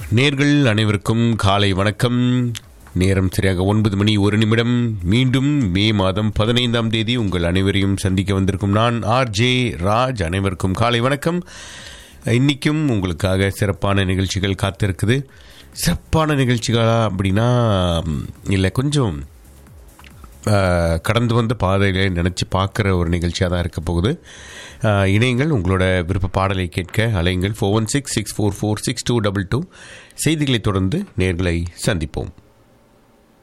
நேர்கள் அனைவருக்கும் காலை வணக்கம் நேரம் சரியாக ஒன்பது மணி ஒரு நிமிடம் மீண்டும் மே மாதம் பதினைந்தாம் தேதி உங்கள் அனைவரையும் சந்திக்க வந்திருக்கும் நான் ஆர் ஜே ராஜ் அனைவருக்கும் காலை வணக்கம் இன்னைக்கும் உங்களுக்காக சிறப்பான நிகழ்ச்சிகள் காத்திருக்குது சிறப்பான நிகழ்ச்சிகளா அப்படின்னா இல்லை கொஞ்சம் ஆஹ், கடந்து வந்த பாதைகளை நினச்சி பார்க்குற ஒரு நிகழ்ச்சியாக தான் இருக்க போகுது ஆஹ், இணையங்கள் உங்களோட விருப்ப பாடலை கேட்க அலையுங்கள் four one six six four four six two double two செய்திகளை தொடர்ந்து நேர்களை சந்திப்போம்